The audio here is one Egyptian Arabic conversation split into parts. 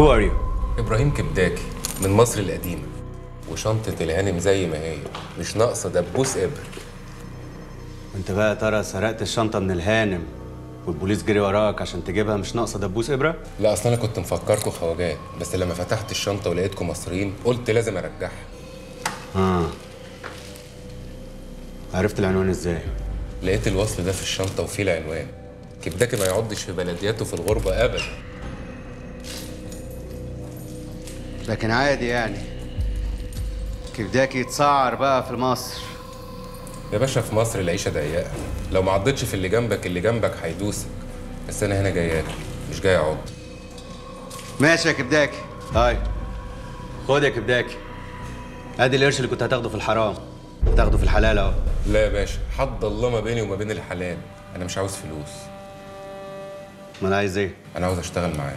Who are you? ابراهيم كبداكي من مصر القديمه وشنطه الهانم زي ما هي مش ناقصه دبوس ابر انت بقى يا ترى سرقت الشنطة من الهانم والبوليس جري وراك عشان تجيبها مش ناقصة دبوس إبرة؟ لا اصل انا كنت مفكركم خواجات بس لما فتحت الشنطه ولقيتكم مصريين قلت لازم ارجعها اه عرفت العنوان ازاي؟ لقيت الوصل ده في الشنطه وفيه العنوان كبداكي ما يعضش في بلدياته في الغربه ابدا لكن عادي يعني كبداكي يتسعر بقى في مصر يا باشا في مصر العيشه ضيقه لو ما عضتش في اللي جنبك اللي جنبك هيدوسك بس انا هنا جاي اكل مش جاي اعض ماشي يا كبداكي هاي خد يا كبداكي ادي القرش اللي كنت هتاخده في الحرام هتاخده في الحلال اهو لا يا باشا حد الله ما بيني وما بين الحلال انا مش عاوز فلوس ما انا عايز ايه؟ انا عاوز اشتغل معاك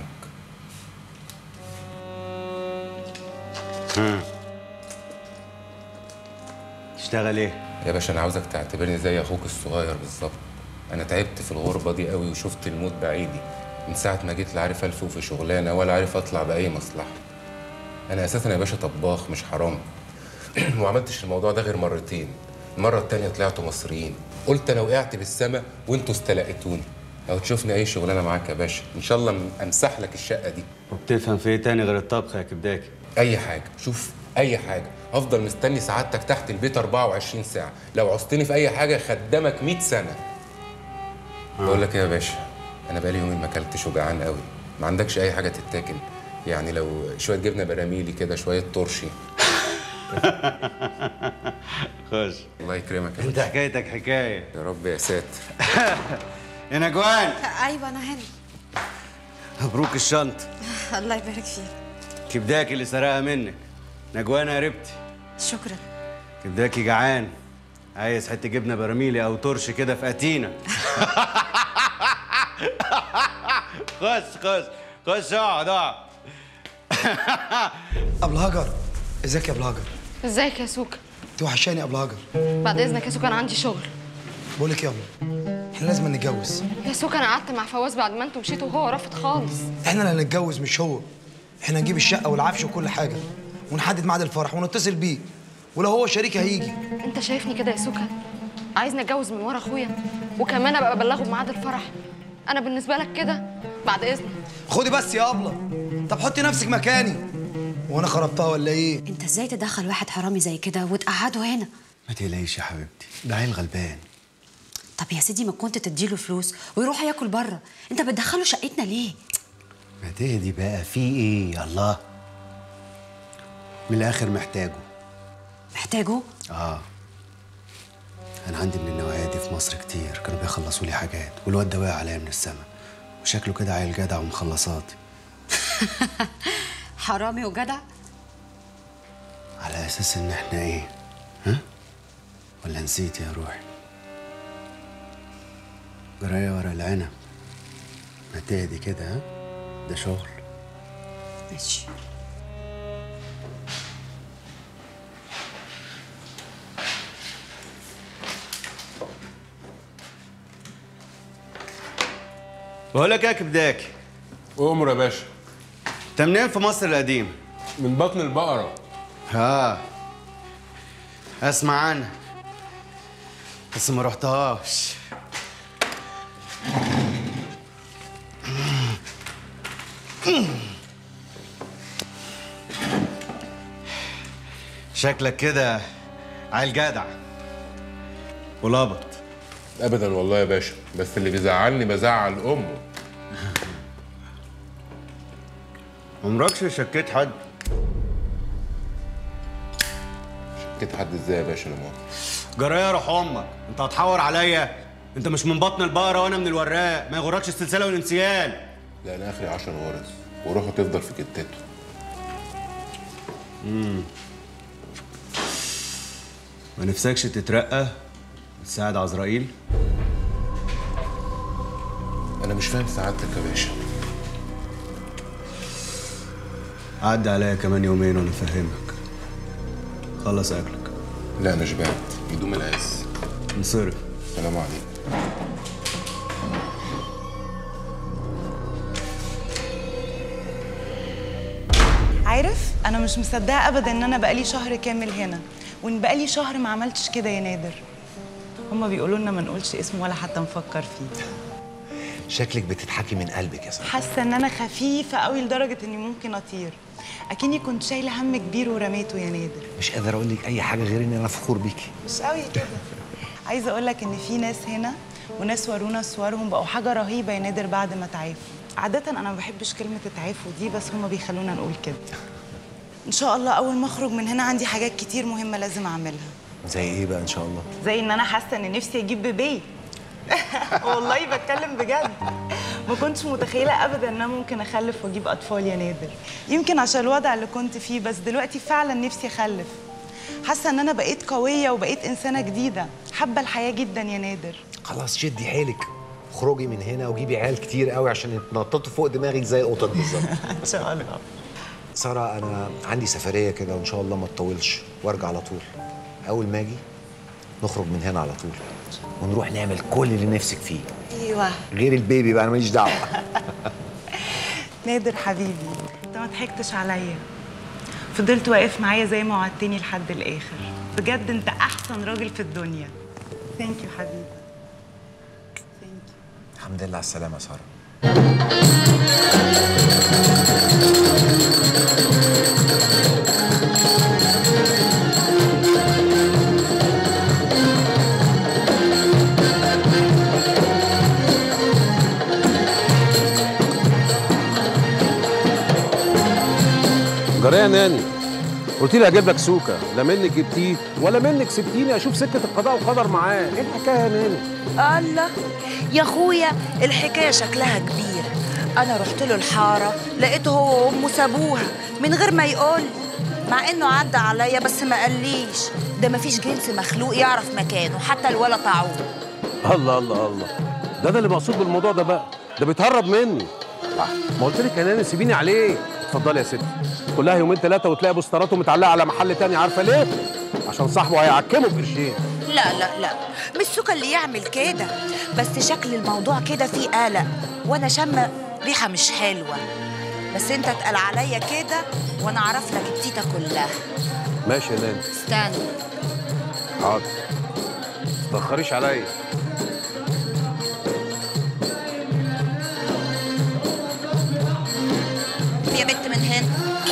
تشتغل ايه؟ يا باشا انا عاوزك تعتبرني زي اخوك الصغير بالظبط انا تعبت في الغربه دي قوي وشفت الموت بعيدي من ساعه ما جيت لا عارف الفوق في شغلانه ولا عارف اطلع باي مصلحه انا اساسا يا باشا طباخ مش حرام وما عملتش الموضوع ده غير مرتين المره التانية طلعتوا مصريين قلت انا وقعت بالسما وانتوا استلقيتوني لو تشوفني اي شغلانه معاك يا باشا ان شاء الله امسح لك الشقه دي وبتفهم في ايه تاني غير الطبخ يا كبداكي؟ اي حاجه شوف اي حاجه هفضل مستني سعادتك تحت البيت 24 ساعه لو عوزتني في اي حاجه خدامك 100 سنه بقول لك ايه يا باشا انا بقالي يومين ما اكلتش وجعان قوي ما عندكش اي حاجه تتاكل يعني لو شويه جبنه براميلي كده شويه ترشي خش الله يكرمك يا انت باشا حكايتك حكايه يا رب يا ساتر يا نجوان ايوه انا هنا مبروك الشنطه الله يبارك فيك كبداكي اللي سرقها منك نجوان قربتي شكرا كبداكي جعان عايز حته جبنه براميلي او ترش كده في اتينا خش خش خش اقعد اقعد ابو الهجر ازيك يا ابو الهجر ازيك يا سوكا توحشاني يا ابو الهجر بعد اذنك يا سوكا انا عندي شغل بقول لك يلا احنا لازم نتجوز يا سوكا انا قعدت مع فواز بعد ما انتوا مشيتوا وهو رافض خالص احنا اللي هنتجوز مش هو احنا نجيب الشقه والعفش وكل حاجه ونحدد ميعاد الفرح ونتصل بيه ولو هو شريك هيجي انت شايفني كده يا سوكا عايزني اتجوز من ورا اخويا وكمان ابقى ابلغه بميعاد الفرح انا بالنسبه لك كده بعد اذنك خدي بس يا ابله طب حطي نفسك مكاني وانا خربتها ولا ايه انت ازاي تدخل واحد حرامي زي كده وتقعده هنا ما تقلقيش يا حبيبتي ده عيل غلبان طب يا سيدي ما كنت تديله فلوس ويروح ياكل بره انت بتدخله شقتنا ليه ما تهدي بقى في ايه الله من الاخر محتاجه محتاجه اه انا عندي من النوعيه دي في مصر كتير كانوا بيخلصوا لي حاجات والواد ده وقع عليا من السما وشكله كده عيل جدع ومخلصاتي حرامي وجدع على اساس ان احنا ايه ها ولا نسيت يا روحي جرايه ورا العنب ما تهدي كده ها ده شغل ماشي بقول لك ايه يا كبداكي امر يا باشا انت منين في مصر القديمه من بطن البقره ها اسمع عنها بس ما رحتهاش شكلك كده عيل جدع ولابط ابدا والله يا باشا بس اللي بيزعلني بزعل امه عمركش شكيت حد شكيت حد ازاي يا باشا انا مؤاخذة جرايه روح امك انت هتحور عليا انت مش من بطن البقره وانا من الوراق ما يغركش السلسله والانسيال لا انا اخري 10 غرز وروحه تفضل في كتته ما نفسكش تترقى وتساعد عزرائيل انا مش فاهم سعادتك يا باشا عدى عليا كمان يومين وانا افهمك خلص اكلك لا انا شبعت يدوم العز انصرف السلام عليكم عارف انا مش مصدقه ابدا ان انا بقالي شهر كامل هنا وان بقالي شهر ما عملتش كده يا نادر هما بيقولوا لنا ما نقولش اسمه ولا حتى نفكر فيه شكلك بتضحكي من قلبك يا ساره حاسه ان انا خفيفه قوي لدرجه اني ممكن اطير اكني كنت شايله هم كبير ورميته يا نادر مش قادر اقول لك اي حاجه غير ان انا فخور بيكي مش قوي كده عايزه اقول لك ان في ناس هنا وناس ورونا صورهم بقوا حاجه رهيبه يا نادر بعد ما تعافوا عاده انا ما بحبش كلمه تعافوا دي بس هما بيخلونا نقول كده ان شاء الله اول ما اخرج من هنا عندي حاجات كتير مهمه لازم اعملها زي ايه بقى ان شاء الله زي ان انا حاسه ان نفسي اجيب بيبي والله بتكلم بجد ما كنتش متخيله ابدا ان انا ممكن اخلف واجيب اطفال يا نادر يمكن عشان الوضع اللي كنت فيه بس دلوقتي فعلا نفسي اخلف حاسه ان انا بقيت قويه وبقيت انسانه جديده حابه الحياه جدا يا نادر خلاص شدي حيلك اخرجي من هنا وجيبي عيال كتير قوي عشان يتنططوا فوق دماغك زي القطط بالظبط ان شاء الله ساره انا عندي سفريه كده وان شاء الله ما تطولش وارجع على طول اول ما اجي نخرج من هنا على طول ونروح نعمل كل اللي نفسك فيه ايوه غير البيبي بقى انا ماليش دعوه نادر حبيبي انت ما ضحكتش عليا فضلت واقف معايا زي ما وعدتني لحد الاخر بجد انت احسن راجل في الدنيا ثانك يو حبيبي ثانك يو الحمد لله على السلامه يا ساره جرى يا ناني قلت لي هجيب لك سوكه لا منك جبتيه ولا منك سبتيني اشوف سكه القضاء والقدر معاه ايه الحكايه يا ناني الله يا اخويا الحكايه شكلها كبير انا رحت له الحاره لقيته هو وامه سابوها من غير ما يقول مع انه عدى عليا بس ما قاليش ده مفيش جنس مخلوق يعرف مكانه حتى الولا طاعون الله الله الله ده ده اللي مقصود بالموضوع ده بقى ده بيتهرب مني ما قلت لك يا ناني سيبيني عليه اتفضلي يا ستي كلها يومين ثلاثه وتلاقي بوستراته متعلقه على محل تاني عارفه ليه عشان صاحبه هيعكمه بقرشين لا لا لا مش سوكا اللي يعمل كده بس شكل الموضوع كده فيه قلق وانا شامه ريحه مش حلوه بس انت اتقل عليا كده وانا اعرف لك التيتا كلها ماشي يا ناني استنى حاضر ما تتاخريش عليا يا بنت من هنا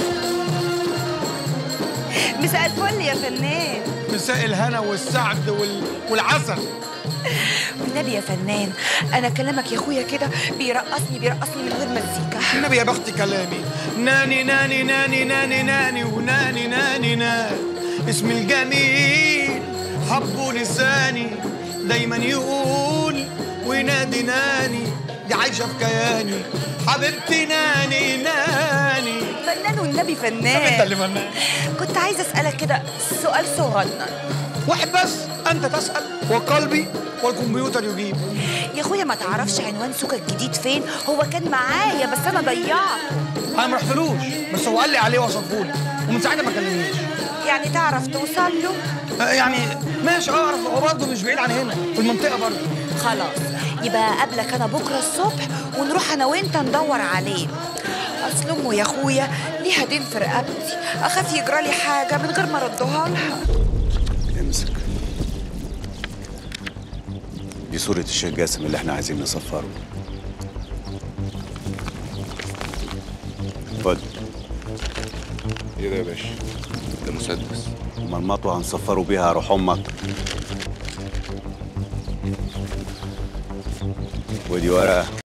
مساء الفل يا فنان مساء الهنا والسعد وال... والعسل والنبي يا فنان انا كلامك يا اخويا كده بيرقصني بيرقصني من غير مزيكا النبي يا بختي كلامي ناني ناني ناني ناني ناني وناني ناني ناني اسمي الجميل حبه لساني دايما يقول وينادي ناني دي عايشة في كياني حبيبتي ناني ناني فنان والنبي طب انت فنان اللي فنان كنت عايزه اسالك كده سؤال صغنن واحد بس انت تسأل وقلبي والكمبيوتر يجيب يا اخويا ما تعرفش عنوان سوكا الجديد فين هو كان معايا بس انا ضيعته انا ما رحتلوش بس هو قال لي عليه وصفهولي ومن ساعتها ما كلمنيش يعني تعرف توصل له آه، يعني ماشي اعرف هو برضه مش بعيد عن هنا في المنطقه برضه خلاص يبقى اقابلك انا بكره الصبح ونروح انا وانت ندور عليه اصل امه يا اخويا ليها دين في رقبتي اخاف يجرى لي حاجه من غير ما اردها لها امسك دي صورة الشيخ جاسم اللي احنا عايزين نصفره خد ايه ده يا باشا ده مسدس اما المطوة هنصفره بيها روح امك ودي ورقة